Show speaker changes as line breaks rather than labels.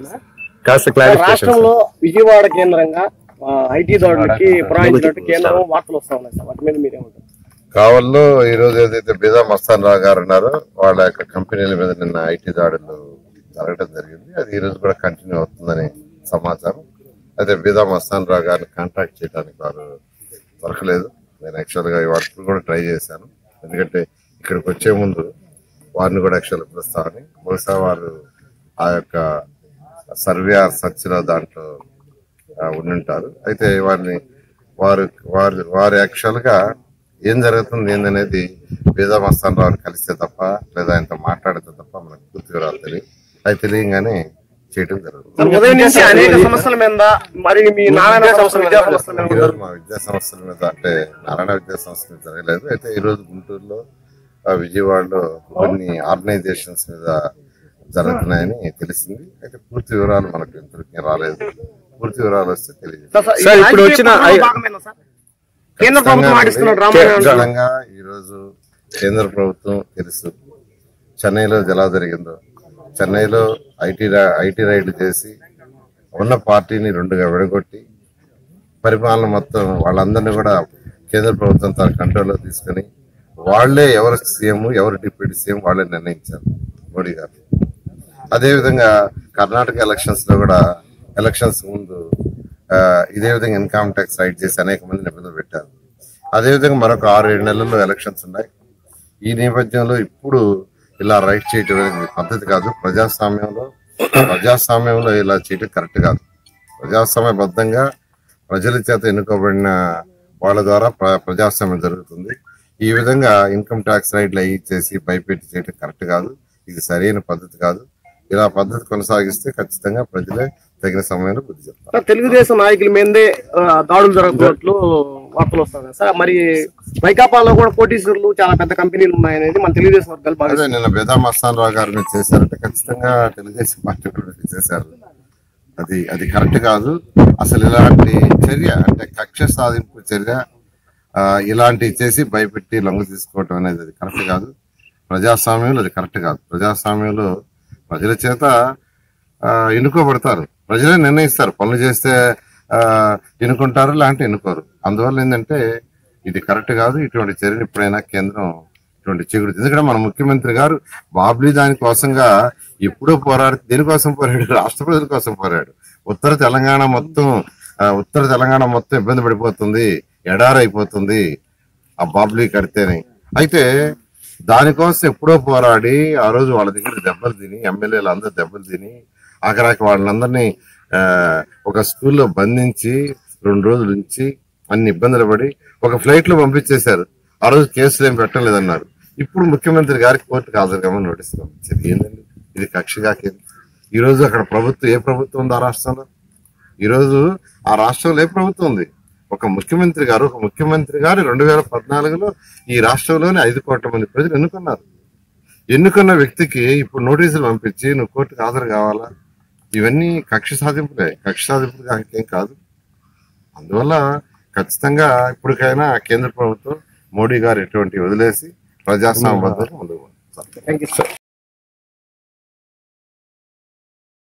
అన్న
కాస్త క్లారిఫికేషన్
రాష్ట్రంలో విజయవాడ కేంద్రంగా ఐటీ దాడులకి పురాయించినట్టు కేంద్రం వార్తలు వస్తా ఉన్నాయి సార్ వాటి మీద మీరేమంటారు
కావల్లో ఈ రోజు ఏదైతే బిదా మస్తాన్ రావు గారు ఉన్నారో వాళ్ళ యొక్క కంపెనీల మీద నిన్న ఐటీ దాడులు జరగడం జరిగింది అది ఈ రోజు కూడా కంటిన్యూ అవుతుందని సమాచారం అయితే బిదా మస్తాన్ రావు గారిని కాంటాక్ట్ చేయడానికి వారు దొరకలేదు నేను యాక్చువల్ గా వాటిని కూడా ట్రై చేశాను ఎందుకంటే ఇక్కడికి వచ్చే ముందు వారిని కూడా యాక్చువల్ పిలుస్తామని బహుశా వారు ఆ యొక్క సర్వే ఆర్ సర్చ్లో దాంట్లో ఆ, ఉండుంటారు అయితే వారిని వారు వారు వారు యాక్చువల్ గా ఏం జరుగుతుంది ఏందనేది వేదా మస్తాన్ రావుని కలిస్తే తప్ప లేదా ఆయనతో మాట్లాడితే తప్ప మనకు పూర్తి వివరాలు తెలియదు అది తెలియగానే చేయడం జరుగుతుంది
సార్ ఉదయం నుంచి అనేక సమస్యల మీద మరి మీ నారాయణ సంస్థ విద్యా సంస్థల మీద
ఈ రోజు మా విద్యా సంస్థల మీద అంటే నారాయణ విద్యా సంస్థ మీద జరగలేదు అయితే ఈ రోజు గుంటూరులో ఆ, విజయవాడలో కొన్ని ఆర్గనైజేషన్స్ మీద జరుగుతున్నాయని తెలిసింది అయితే పూర్తి వివరాలు మనకు ఇంతవరకు రాలేదు పూర్తి వివరాలు వస్తే తెలియదు
సార్, ఇప్పుడు వచ్చిన ఐ-
భాగమేనా సార్ కేంద్ర ప్రభుత్వం ఆడిస్తున్న డ్రామా
ఖచ్చితంగా ఈ రోజు కేంద్ర ప్రభుత్వం తెలుసు చెన్నైలో ఎలా జరిగిందో చెన్నైలో ఐటీ ఐటీ రైడ్ చేసి ఉన్న పార్టీని రెండుగా విడగొట్టి పరిపాలన మొత్తం వాళ్ళందరినీ కూడా కేంద్ర ప్రభుత్వం తన కంట్రోల్లో తీసుకొని వాళ్లే ఎవరు సీఎం ఎవరు డిప్యూటీ సీఎం వాళ్ళే నిర్ణయించారు మోడీ గారు అదేవిధంగా కర్ణాటక ఎలక్షన్స్ లో కూడా ఎలక్షన్స్ ముందు ఆ, ఇదే విధంగా ఇన్కమ్ ట్యాక్స్ రైట్ చేసి అనేక మంది నిబంధనలు పెట్టారు అదేవిధంగా మరొక ఆరు ఏడు నెలల్లో ఎలక్షన్స్ ఉన్నాయి ఈ నేపథ్యంలో ఇప్పుడు ఇలా రైట్ చేయటం అనేది పద్ధతి కాదు ప్రజాస్వామ్యంలో ప్రజాస్వామ్యంలో ఇలా చేయటం కరెక్ట్ కాదు ప్రజాస్వామ్యబద్ధంగా ప్రజల చేత ఎన్నుకోబడిన వాళ్ళ ద్వారా ప్ర- ప్రజాస్వామ్యం జరుగుతుంది ఈ విధంగా ఇన్కమ్ ట్యాక్స్ రైట్లు అయ్యి చేసి భయపెట్టి చేయటం కరెక్ట్ కాదు ఇది సరైన పద్ధతి కాదు ఇలా పద్ధతి కొనసాగిస్తే ఖచ్చితంగా ప్రజలే తగిన సమయంలో బుద్ధి చెప్తారు
సార్, తెలుగుదేశం నాయకుల మీదే ఆ, దాడులు జరగబోట్లు వార్తలు వస్తున్నాయి సార్ మరి వైకాపాలో కూడా కోటీశ్వరులు చాలా పెద్ద కంపెనీలు ఉన్నాయనేది మన తెలుగుదేశం వర్గాలు బాగా
అదే నిన్న బేదా మస్తాన్ రావు గారు మీరు చేశారంటే ఖచ్చితంగా తెలుగుదేశం పార్టీ కూడా మీరు చేశారు అది అది కరెక్ట్ కాదు అసలు ఇలాంటి చర్య అంటే కక్ష సాధింపు చర్య ఆ, ఇలాంటివి చేసి భయపెట్టి లొంగ తీసుకోవటం అనేది అది కరెక్ట్ కాదు ప్రజాస్వామ్యంలో అది కరెక్ట్ కాదు ప్రజాస్వామ్యంలో ప్రజల చేత ఆ, ఎన్నుకోబడతారు ప్రజలే నిర్ణయిస్తారు పనులు చేస్తే ఆ, ఎన్నుకుంటారు లేదంటే ఎన్నుకోరు అందువల్ల ఏంటంటే ఇది కరెక్ట్ కాదు ఇటువంటి చర్యలు ఎప్పుడైనా కేంద్రం ఇటువంటి చిగురు ఎందుకంటే మన ముఖ్యమంత్రి గారు బాబ్లీ దాని కోసంగా ఎప్పుడో పోరాడు దేనికోసం పోరాడు రాష్ట్ర ప్రజల కోసం పోరాడు ఉత్తర తెలంగాణ మొత్తం ఆ, ఉత్తర తెలంగాణ మొత్తం ఇబ్బంది పడిపోతుంది ఎడారైపోతుంది ఆ బాబ్లీ కడితేనే అయితే దానికోసం ఎప్పుడో పోరాడి ఆ రోజు వాళ్ళ దగ్గర దెబ్బలు తిని ఎమ్మెల్యేలు అందరు దెబ్బలు తిని ఆఖరాకి వాళ్ళందరినీ ఆ, ఒక స్కూల్లో బంధించి రెండు రోజులు ఉంచి అన్ని ఇబ్బందులు పడి ఒక ఫ్లైట్ లో పంపించేశారు ఆ రోజు కేసులు ఏం పెట్టలేదన్నారు ఇప్పుడు ముఖ్యమంత్రి గారికి కోర్టుకు హాజరు కామని నోటీస్ పంపించారు ఏందండి ఇది కక్షగా కేంద్రం ఈ రోజు అక్కడ ప్రభుత్వం ఏ ప్రభుత్వం ఉంది ఆ రాష్ట్రంలో ఈ రోజు ఆ రాష్ట్రంలో ఏ ప్రభుత్వం ఉంది ఒక ముఖ్యమంత్రి గారు ఒక ముఖ్యమంత్రి గారు రెండు వేల పద్నాలుగులో ఈ రాష్ట్రంలోనే ఐదు కోట్ల మంది ప్రజలు ఎన్నుకున్నారు ఎన్నుకున్న వ్యక్తికి ఇప్పుడు నోటీసులు పంపించి నువ్వు కోర్టుకు హాజరు కావాలా ఇవన్నీ కక్ష సాధింపులే కక్ష సాధింపులు ఏం కాదు అందువల్ల ఖచ్చితంగా ఇప్పటికైనా కేంద్ర ప్రభుత్వం మోడీ గారు ఎటువంటి వదిలేసి ప్రజాస్వామ్య పద్ధతి ముందుకు పోవాలి.
Thank you sir